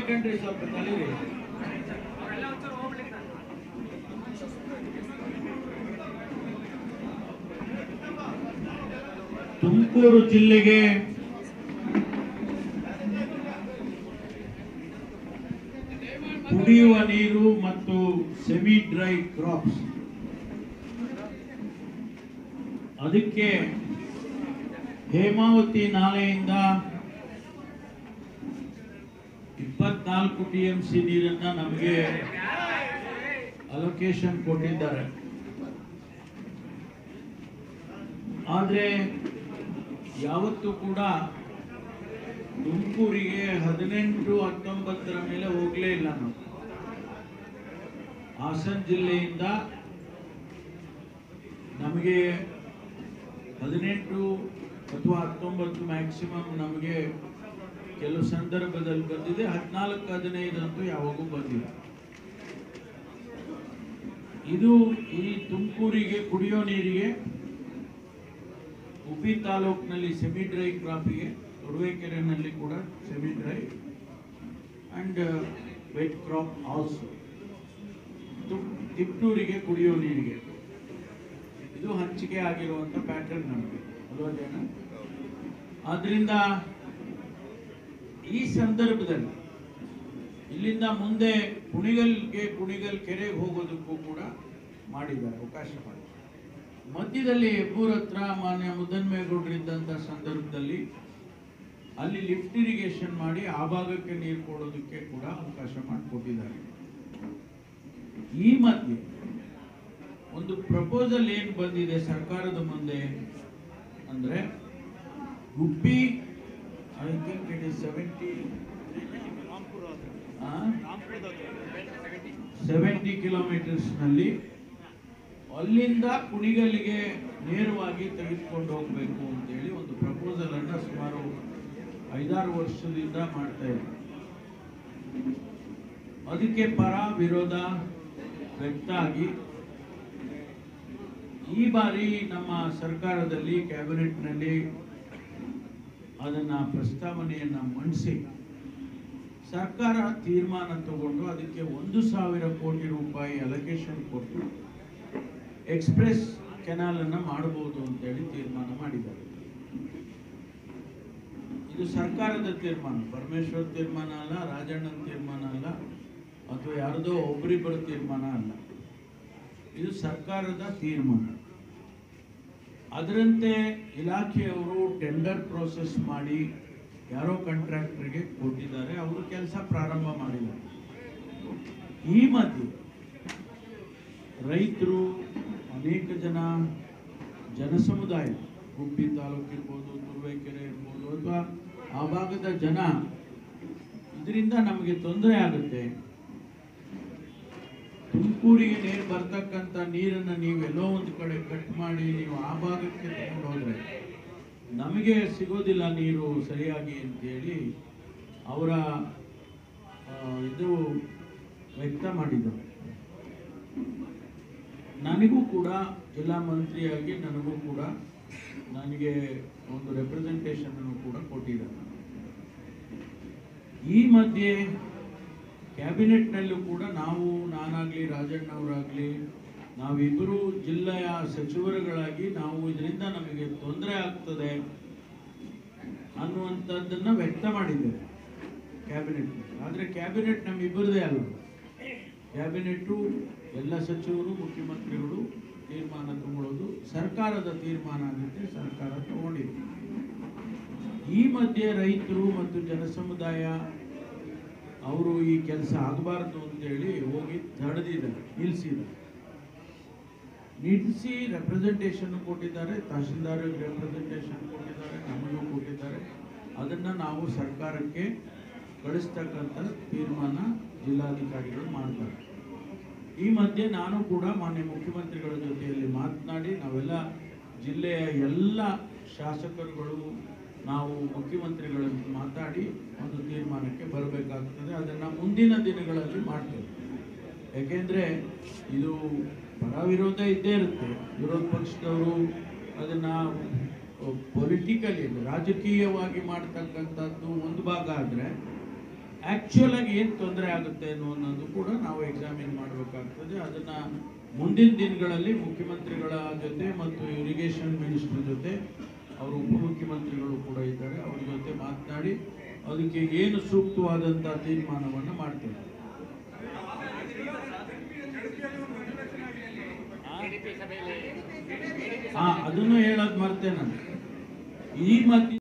ಕಣ್ರಿ ಸ್ವಲ್ಪ ತಲೀರಿ ತುಮಕೂರು ಜಿಲ್ಲೆಗೆ ಕುಡಿಯುವ ನೀರು ಮತ್ತು ಸೆಮಿ ಡ್ರೈ ಕ್ರಾಪ್ಸ್ ಅದಕ್ಕೆ ಹೇಮಾವತಿ ನಾಲೆಯಿಂದ ಇಪ್ಪತ್ನಾಲ್ಕು ಟಿ ಎಂ ಸಿ ನೀರನ್ನ ನಮಗೆ ಅಲೋಕೇಶನ್ ಕೊಟ್ಟಿದ್ದಾರೆ ಆದರೆ ಯಾವತ್ತೂ ಕೂಡ ತುಮಕೂರಿಗೆ ಹದಿನೆಂಟು ಹತ್ತೊಂಬತ್ತರ ಮೇಲೆ ಹೋಗಲೇ ಇಲ್ಲ ನಾವು ಹಾಸನ ಜಿಲ್ಲೆಯಿಂದ ನಮಗೆ ಹದಿನೆಂಟು ಅಥವಾ ಹತ್ತೊಂಬತ್ತು ಮ್ಯಾಕ್ಸಿಮಮ್ ನಮಗೆ ಕೆಲವು ಸಂದರ್ಭದಲ್ಲಿ ಬಂದಿದೆ ಹದಿನಾಲ್ಕು ಹದಿನೈದು ಅಂತೂ ಯಾವಾಗೂ ಬಂದಿಲ್ಲ ಇದು ಈ ತುಮಕೂರಿಗೆ ಕುಡಿಯೋ ನೀರಿಗೆ ಉಪಿ ತಾಲೂಕಿನಲ್ಲಿ ಸೆಮಿ ಡ್ರೈ ಕ್ರಾಪಿಗೆ ತುರುವೇಕೆರೆನಲ್ಲಿ ಕೂಡ semi dry and wet crop also ತಿಪ್ಟೂರಿಗೆ ಕುಡಿಯೋ ನೀರಿಗೆ ಇದು ಹಂಚಿಕೆ ಆಗಿರುವಂತ ಪ್ಯಾಟರ್ನ್ ನಮಗೆ ಅಲ್ವಾ ಜನ ಆದ್ರಿಂದ ಈ ಸಂದರ್ಭದಲ್ಲಿ ಇಲ್ಲಿಂದ ಮುಂದೆ ಕುಣಿಗಲ್ಗೆ ಕುಣಿಗಲ್ ಕೆರೆಗೆ ಹೋಗೋದಕ್ಕೂ ಕೂಡ ಮಾಡಿದ್ದಾರೆ ಅವಕಾಶ ಮಾಡಿ ಮಧ್ಯದಲ್ಲಿ ಹೆಬ್ಬೂರ್ ಹತ್ರ ಮಾನ್ಯ ಮುದ್ದನ್ಮೇಗೌಡರು ಇದ್ದಂಥ ಸಂದರ್ಭದಲ್ಲಿ ಅಲ್ಲಿ ಲಿಫ್ಟ್ ಇರಿಗೇಷನ್ ಮಾಡಿ ಆ ಭಾಗಕ್ಕೆ ನೀರು ಕೊಡೋದಕ್ಕೆ ಕೂಡ ಅವಕಾಶ ಮಾಡಿಕೊಟ್ಟಿದ್ದಾರೆ ಈ ಮಧ್ಯೆ ಒಂದು ಪ್ರಪೋಸಲ್ ಏನು ಬಂದಿದೆ ಸರ್ಕಾರದ ಮುಂದೆ ಅಂದ್ರೆ Gubbi I think it is seventy seventy ಕಿಲೋಮೀಟರ್ಸ್ನಲ್ಲಿ ಅಲ್ಲಿಂದ ಕುಣಿಗಲ್ಲಿಗೆ ನೇರವಾಗಿ ತೆಗೆದುಕೊಂಡು ಹೋಗಬೇಕು ಅಂತೇಳಿ ಒಂದು ಪ್ರಪೋಸಲ್ ಅನ್ನ ಸುಮಾರು ಐದಾರು ವರ್ಷದಿಂದ ಮಾಡ್ತಾ ಇದ್ದಾರೆ ಅದಕ್ಕೆ ಪರ ವಿರೋಧ ವ್ಯಕ್ತ ಆಗಿ ಈ ಬಾರಿ ನಮ್ಮ ಸರ್ಕಾರದಲ್ಲಿ ಕ್ಯಾಬಿನೆಟ್ನಲ್ಲಿ ಅದನ್ನ ಪ್ರಸ್ತಾವನೆಯನ್ನ ಮಂಡಿಸಿ ಸರ್ಕಾರ ತೀರ್ಮಾನ ತಗೊಂಡು ಅದಕ್ಕೆ ಒಂದು ಸಾವಿರ ಕೋಟಿ ರೂಪಾಯಿ ಅಲೋಕೇಶನ್ ಕೊಟ್ಟು ಎಕ್ಸ್ಪ್ರೆಸ್ ಕೆನಾಲ್ ಅನ್ನ ಮಾಡಬಹುದು ಅಂತೇಳಿ ತೀರ್ಮಾನ ಮಾಡಿದ್ದಾರೆ ಇದು ಸರ್ಕಾರದ ತೀರ್ಮಾನ ಪರಮೇಶ್ವರ್ ತೀರ್ಮಾನ ಅಲ್ಲ ರಾಜಣ್ಣನ ತೀರ್ಮಾನ ಅಲ್ಲ ಅಥವಾ ಯಾರದೋ ಒಬ್ಬರಿಬ್ಬರ ತೀರ್ಮಾನ ಅಲ್ಲ ಇದು ಸರ್ಕಾರದ ತೀರ್ಮಾನ ಅದರಂತೆ ಇಲಾಖೆಯವರು ಟೆಂಡರ್ ಪ್ರೋಸೆಸ್ ಮಾಡಿ ಯಾರೋ ಕಾಂಟ್ರಾಕ್ಟರ್ಗೆ ಕೊಟ್ಟಿದ್ದಾರೆ ಅವರು ಕೆಲಸ ಪ್ರಾರಂಭ ಮಾಡಿದ್ದಾರೆ ಈ ಮಧ್ಯೆ ರೈತರು ಅನೇಕ ಜನ ಜನಸಮುದಾಯ ಗುಬ್ಬಿ ತಾಲೂಕು ಇರ್ಬೋದು ತುರುವೇಕೆರೆ ಇರ್ಬೋದು ಅಥವಾ ಆ ಭಾಗದ ಜನ ಇದರಿಂದ ನಮಗೆ ತೊಂದರೆ ಆಗುತ್ತೆ ತುಮಕೂರಿಗೆ ನೀರು ಬರ್ತಕ್ಕಂಥ ನೀರನ್ನು ನೀವು ಎಲ್ಲೋ ಒಂದು ಕಡೆ ಕಟ್ ಮಾಡಿ ನೀವು ಆ ಭಾಗಕ್ಕೆ ತಗೊಂಡು ಹೋದ್ರೆ ನಮಗೆ ಸಿಗೋದಿಲ್ಲ ನೀರು ಸರಿಯಾಗಿ ಅಂತೇಳಿ ಅವರ ಆ, ಇದು ವ್ಯಕ್ತ ಮಾಡಿದರು ನನಗೂ ಕೂಡ ಜಿಲ್ಲಾ ಮಂತ್ರಿಯಾಗಿ ನನಗೂ ಕೂಡ ನನಗೆ ಒಂದು ರೆಪ್ರೆಸೆಂಟೇಷನ್ ಅನ್ನು ಕೂಡ ಕೊಟ್ಟಿದ್ದಾರೆ ಈ ಮಧ್ಯೆ ಕ್ಯಾಬಿನೆಟ್ನಲ್ಲೂ ಕೂಡ ನಾವು ನಾನಾಗ್ಲಿ ರಾಜಣ್ಣ ಅವರಾಗ್ಲಿ ನಾವಿಬ್ಬರು ಜಿಲ್ಲೆಯ ಸಚಿವರುಗಳಾಗಿ ನಾವು ಇದರಿಂದ ನಮಗೆ ತೊಂದರೆ ಆಗ್ತದೆ ಅನ್ನುವಂಥದ್ದನ್ನ ವ್ಯಕ್ತ ಮಾಡಿದ್ದೇವೆ ಕ್ಯಾಬಿನೆಟ್ ಆದರೆ ಕ್ಯಾಬಿನೆಟ್ ನಮ್ಮಿಬ್ಬರದೇ ಅಲ್ಲ ಕ್ಯಾಬಿನೆಟ್ಟು ಎಲ್ಲ ಸಚಿವರು ಮುಖ್ಯಮಂತ್ರಿಗಳು ತೀರ್ಮಾನ ತಗೊಳ್ಳೋದು ಸರ್ಕಾರದ ತೀರ್ಮಾನ ಆಗುತ್ತೆ ಸರ್ಕಾರ ತಗೊಂಡಿದೆ ಈ ಮಧ್ಯೆ ರೈತರು ಮತ್ತು ಜನಸಮುದಾಯ ಅವರು ಈ ಕೆಲಸ ಆಗಬಾರ್ದು ಅಂತೇಳಿ ಹೋಗಿ ತಡೆದಿದ್ದಾರೆ ನಿಲ್ಲಿಸಿದ್ದಾರೆ ನಿಲ್ಲಿಸಿ ರೆಪ್ರೆಸೆಂಟೇಷನ್ ಕೊಟ್ಟಿದ್ದಾರೆ ತಹಶೀಲ್ದಾರ್ ರೆಪ್ರೆಸೆಂಟೇಷನ್ ಕೊಟ್ಟಿದ್ದಾರೆ ನಮಗೂ ಕೊಟ್ಟಿದ್ದಾರೆ ಅದನ್ನ ನಾವು ಸರ್ಕಾರಕ್ಕೆ ಕಳಿಸ್ತಕ್ಕಂಥ ತೀರ್ಮಾನ ಜಿಲ್ಲಾಧಿಕಾರಿಗಳು ಮಾಡ್ತಾರೆ ಈ ಮಧ್ಯೆ ನಾನು ಕೂಡ ಮಾನ್ಯ ಮುಖ್ಯಮಂತ್ರಿಗಳ ಜೊತೆಯಲ್ಲಿ ಮಾತನಾಡಿ ನಾವೆಲ್ಲ ಜಿಲ್ಲೆಯ ಎಲ್ಲ ಶಾಸಕರುಗಳು ನಾವು ಮುಖ್ಯಮಂತ್ರಿಗಳನ್ನು ಮಾತಾಡಿ ಒಂದು ತೀರ್ಮಾನಕ್ಕೆ ಬರಬೇಕಾಗ್ತದೆ ಅದನ್ನು ಮುಂದಿನ ದಿನಗಳಲ್ಲಿ ಮಾಡ್ತೇವೆ ಯಾಕೆಂದ್ರೆ ಇದು ಪರ ವಿರೋಧ ಇದ್ದೇ ಇರುತ್ತೆ ವಿರೋಧ ಪಕ್ಷದವರು ಅದನ್ನ ಪೊಲಿಟಿಕಲಿ ರಾಜಕೀಯವಾಗಿ ಮಾಡ್ತಕ್ಕಂಥದ್ದು ಒಂದು ಭಾಗ ಆದರೆ ಆಕ್ಚುಯಲ್ ಆಗಿ ಏನು ತೊಂದರೆ ಆಗುತ್ತೆ ಅನ್ನೋದು ಕೂಡ ನಾವು ಎಕ್ಸಾಮಿನ್ ಮಾಡಬೇಕಾಗ್ತದೆ ಅದನ್ನ ಮುಂದಿನ ದಿನಗಳಲ್ಲಿ ಮುಖ್ಯಮಂತ್ರಿಗಳ ಜೊತೆ ಮತ್ತು ಇರಿಗೇಷನ್ ಮಿನಿಸ್ಟರ್ ಜೊತೆ ಅವರು ಉಪಮುಖ್ಯಮಂತ್ರಿಗಳು ಕೂಡ ಇದ್ದಾರೆ ಅವ್ರ ಜೊತೆ ಮಾತನಾಡಿ ಅದಕ್ಕೆ ಏನು ಸೂಕ್ತವಾದಂಥ ತೀರ್ಮಾನವನ್ನು ಮಾಡ್ತೇವೆ ಹಾ ಅದನ್ನು ಹೇಳೋದು ಮರ್ತೇ ನಾನು ಈ ಮಧ್ಯ